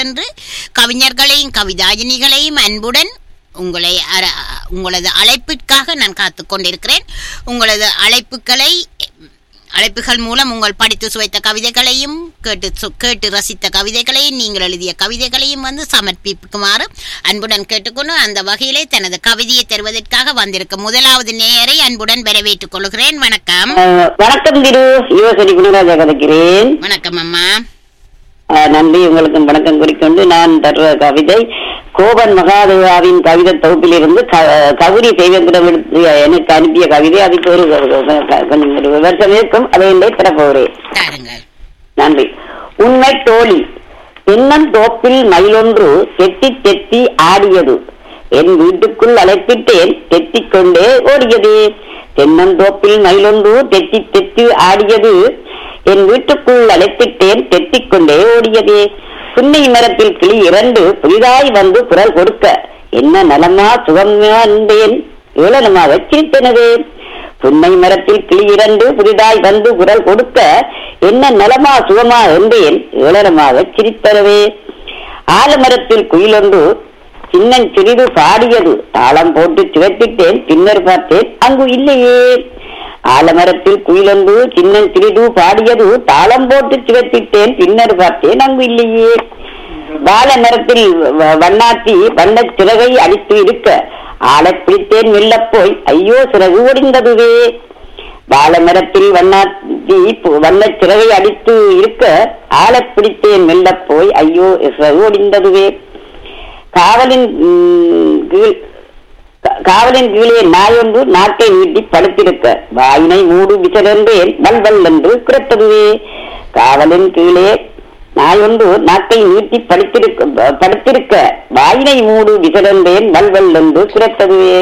என்று கவிஞர்களையும் கவிதாஜினிகளையும் அன்புடன் உங்களை அர- உங்களது அழைப்பிற்காக நான் காத்துக் கொண்டிருக்கிறேன் உங்களது அழைப்புகளை அழைப்புகள் மூலம் உங்கள் படித்து சுவைத்த கவிதைகளையும் கேட்டு சு- கேட்டு ரசித்த கவிதைகளையும் நீங்கள் எழுதிய கவிதைகளையும் வந்து சமர்ப்பிக்குமாறு அன்புடன் கேட்டுக்கொண்டு அந்த வகையிலே தனது கவிதையை தருவதற்காக வந்திருக்கும் முதலாவது நேயரை அன்புடன் வரவேற்றுக் கொள்கிறேன் வணக்கம் அஹ், வணக்கம் திரு யுவசரி குணராஜா கதைக்கிறேன் வணக்கம் அம்மா அஹ், நன்றி உங்களுக்கு வணக்கம் குறிக்கொண்டு நான் தருவ கவிதை கோபன் மகாதேவாவின் கவிதை தொகுப்பிலிருந்து க- கவுரி தெய்வத்திடம் எடுத்து எனக்கு அனுப்பிய கவிதை அதுக்கு ஒரு கொஞ்சம் ஒரு விமர்சனம் இருக்கும் அதை என்னை தரப்போகிறேன் தாருங்கள் நன்றி உண்மை தோழி தென்னந்தோப்பில் மயிலொன்று தெத்தி தெத்தி ஆடியது என் வீட்டுக்குள் அழைப்பிட்டேன் தெத்திக் கொண்டே ஓடியது தென்னந்தோப்பில் மயிலொன்று தெத்தி தெத்தி ஆடியது என் வீட்டுக்குள் அழைப்பிட்டேன் தெத்திக் கொண்டே ஓடியது புன்னை மரத்தில் கிளி இரண்டு புதிதாய் வந்து குரல் கொடுக்க என்ன நலமா சுகமா இருந்தேன் ஏளனமாக சிரித்தனது புன்னை மரத்தில் கிளி இரண்டு புதிதாய் வந்து குரல் கொடுக்க என்ன நலமா சுகமா என்றேன் ஏளனமாக சிரித்தனவே ஆலமரத்தில் குயிலொன்று சின்னன் சிறிது பாடியது தாளம் போட்டு சிவப்பிட்டேன் பின்னர் பார்த்தேன் அங்கு இல்லையே ஆலமரத்தில் குயிலொன்று சின்னன் சிறிது பாடியது தாளம் போட்டு சிவப்பிட்டேன் பின்னர் பார்த்தேன் அங்கு இல்லையே வாழ மரத்தில் வ- வண்ணாத்தி வண்ணச் சிறகை அடித்து இருக்க ஆளப் பிடித்தேன் மெல்லப் போய் ஐயோ சிறகு ஒடிந்ததுவே வாழ மரத்தில் வண்ணாத்தி பு- வண்ணச் சிறகை அடித்து இருக்க ஆளப் பிடித்தேன் மெல்லப் போய் ஐயோ சிறகு ஒடிந்ததுவே காவலின் ம், கீழ் கா- காவலின் கீழே நாயொன்று நாக்கை நீட்டி படுத்திருக்க வாயினை மூடு விசரென்றேன் வல்வல் என்று குரத்ததுவே காவலின் கீழே நாயொன்று நாக்கை நீட்டி படுத்திருக்க ப- படுத்திருக்க வாயினை மூடு விசரென்றேன் வல்வல் என்று குரத்ததுவே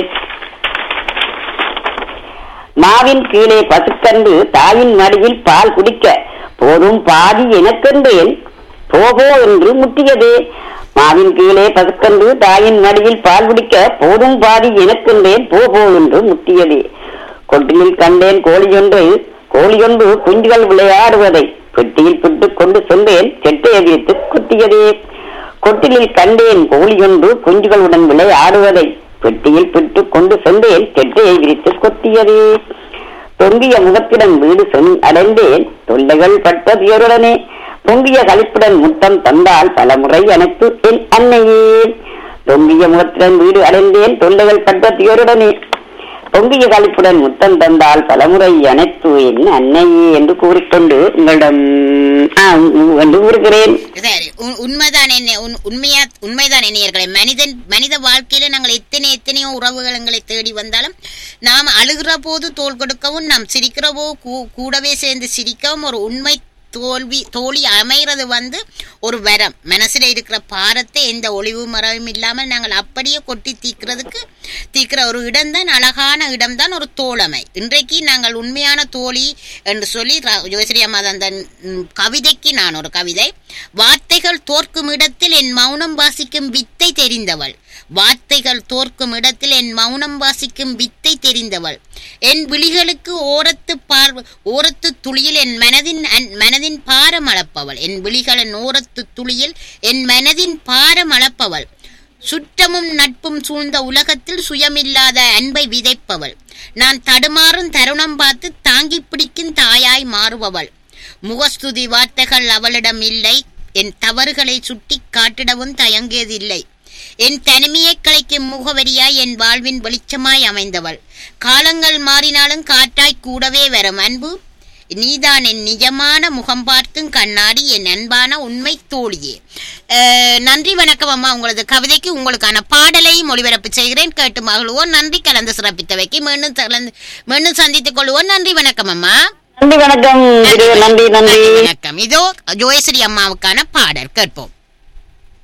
மாவின் கீழே பசுக்கன்று தாயின் மடியில் பால் குடிக்க போதும் பாதி எனக்கென்றேன் போகோ என்று முட்டியதே மாவின் கீழே பசுக்கன்று தாயின் மடியில் பால் குடிக்க போதும் பாதி எனக்கென்றேன் போகோ என்று முட்டியதே கொட்டிலில் கண்டேன் கோழியொன்றை கோழியொன்று குஞ்சுகள் விளையாடுவதை பெட்டியில் பிட்டுக் கொண்டு சென்றேன் செட்டையை விரித்து குத்தியதே கொட்டிலில் கண்டேன் கோழியொன்று குஞ்சுகளுடன் விளையாடுவதை பெட்டியில் பிட்டு கொண்டு சென்றேன் செட்டையை விரித்து கொத்தியதே தொங்கிய முகத்துடன் வீடு சென் அடைந்தேன் தொல்லைகள் பட்ட துயருடனே பொங்கிய கழிப்புடன் முத்தம் தந்தால் பலமுறை அனைத்து என் அன்னையே தொங்கிய முகத்துடன் வீடு அடைந்தேன் தொல்லைகள் பட்ட துயருடனே பொங்கிய கழிப்புடன் முத்தம் தந்தால் பலமுறை அனைத்து என் அன்னையே என்று கூறிக்கொண்டு உங்களிடம் ஆ, உ- என்று கூறுகிறேன் சரி உ- உண்மைதான் என்ன உண்- உண்மையா உண்மைதான் நேயர்களே மனிதன் மனித வாழ்க்கையில நாங்கள் எத்தனை எத்தனையோ உறவுகள் எங்களை தேடி வந்தாலும் நாம் அழுகிற போது தோல் கொடுக்கவும் நாம் சிரிக்கிற போது கூ- கூடவே சேர்ந்து சிரிக்கவும் ஒரு உண்மை தோல்வி தோழி அமைகிறது வந்து ஒரு வரம் மனசுல இருக்கிற பாரத்தை எந்த ஒளிவு மறைவும் இல்லாமல் நாங்கள் அப்படியே கொட்டி தீக்கிறதுக்கு தீக்கிற ஒரு இடம்தான் அழகான இடம்தான் ஒரு தோழமை இன்றைக்கு நாங்கள் உண்மையான தோழி என்று சொல்லி ர- ஜோசிரி அம்மா அந்த ம், கவிதைக்கு நான் ஒரு கவிதை வார்த்தைகள் தோற்கும் இடத்தில் என் மௌனம் வாசிக்கும் வித்தை தெரிந்தவள் வார்த்தைகள் தோற்கும் இடத்தில் என் மௌனம் வாசிக்கும் வித்தை தெரிந்தவள் என் விழிகளுக்கு ஓரத்து பார் ஓரத்து துளியில் என் மனதின் அன்- மனதின் பாரம் அளப்பவள் என் விழிகளின் ஓரத்து துளியில் என் மனதின் பாரம் அளப்பவள் சுற்றமும் நட்பும் சூழ்ந்த உலகத்தில் சுயமில்லாத அன்பை விதைப்பவள் நான் தடுமாறும் தருணம் பார்த்து தாங்கி பிடிக்கும் தாயாய் மாறுபவள் முகஸ்துதி வார்த்தைகள் அவளிடம் இல்லை என் தவறுகளை சுட்டி காட்டிடவும் தயங்கியதில்லை என் தனிமையை கலைக்கும் முகவரியாய் என் வாழ்வின் வெளிச்சமாய் அமைந்தவள் காலங்கள் மாறினாலும் காற்றாய் கூடவே வரும் அன்பு நீதான் என் நிஜமான முகம் பார்க்கும் கண்ணாடி என் அன்பான உண்மை தோழியே அஹ், நன்றி வணக்கம் அம்மா உங்களது கவிதைக்கு உங்களுக்கான பாடலையும் ஒளிபரப்பு செய்கிறேன் கேட்டு மகிழ்வோம் நன்றி கலந்து சிறப்பித்தவைக்கு மீண்டும் கலந்து மீண்டும் சந்தித்துக் கொள்வோம் நன்றி வணக்கம் அம்மா நன்றி வணக்கம் திரு நன்றி நன்றி வணக்கம் இதோ ஜோயஸ்ரீ அம்மாவுக்கான பாடல் கேட்போம்